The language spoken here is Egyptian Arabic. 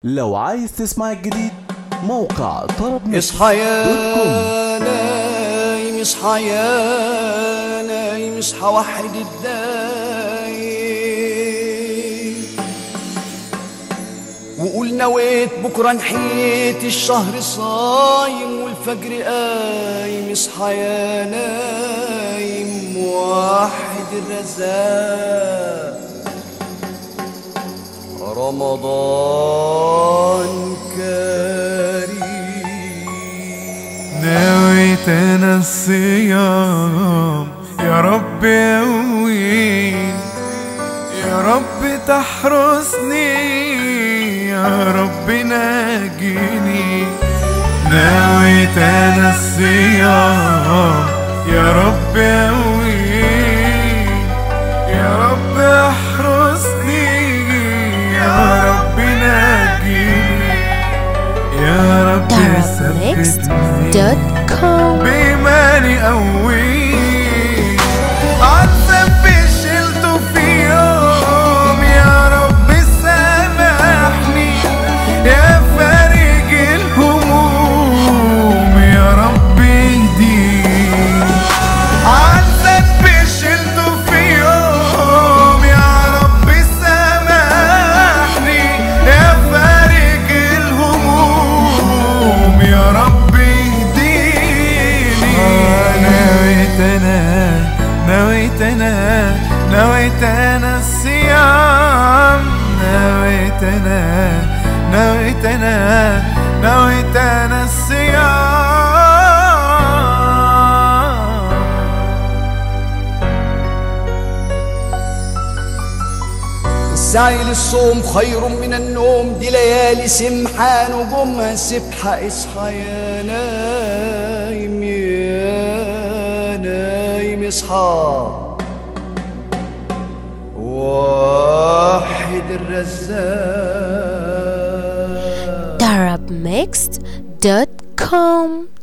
لو عايز تسمع الجديد موقع طرب ميكس اصحى يا دوت كوم. نايم اصحى يا نايم اصحى وحد الدايم وقول نويت بكره نحيت الشهر صايم والفجر قايم اصحى يا نايم وحد الرزاق رمضان كريم نويت انا الصيام يا رب يقوين يا رب تحرسني يا رب ناجيني نويت انا الصيام يا رب يقوين يا رب احرسني يا رب ناجيني يا رب ثبتني Darabmixed.com بإيماني قوي عالذنب شلته في يوم يا رب سامحني يا فارج الهموم يا رب اهديني عالذنب شلته في يوم يا رب سامحني يا فارج الهموم يا رب اهديني نويت انا نويت انا نويت انا الصيام نويت انا نويت انا نويت انا الصيام السعي للصوم خير من النوم دي ليالي سمحة نجومها سبحة اصحى يا نايم يا نايم اصحى واحد الرزاق Darabmixed.com